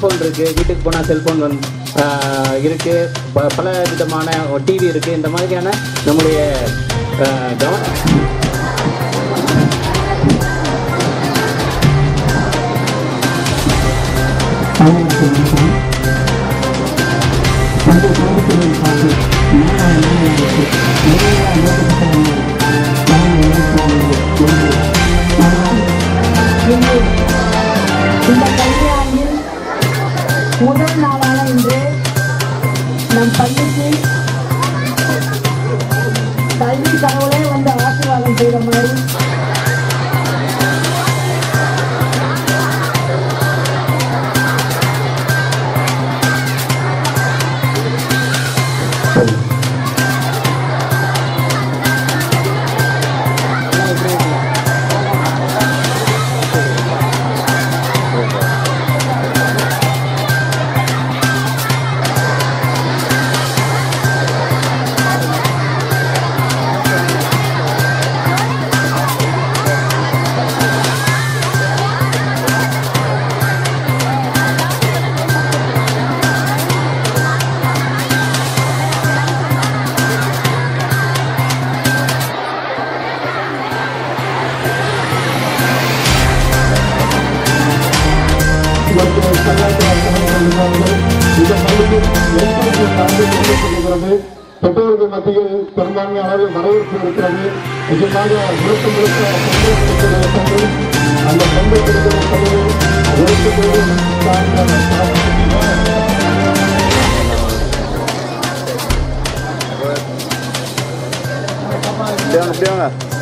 cellphone இருக்குது வீட்டுக்கு போனால் செல்ஃபோன் வந்து இருக்குது ப பல விதமான டிவி இருக்குது இந்த மாதிரியான நம்முடைய ஆஹ், கவன இன்று இந்த கல்வியாண்டில் முதல் நாளான இன்று நம் பள்ளிக்கு கல்வி கடவுளே வந்து ஆசீர்வாதம் செய்த மாதிரி பெற்றோர்கள் மத்தியில் பெரும்பான்மை அளவில் வரவேற்பு இருக்கிறது நிச்சயமாக முழுக்க முழுக்க பெண்கள் கொடுக்கிற இயக்கங்கள் அந்த பெண்கள் கொடுக்கிற பணியை உழைப்பு இப்படி வாங்க இப்படி வாங்க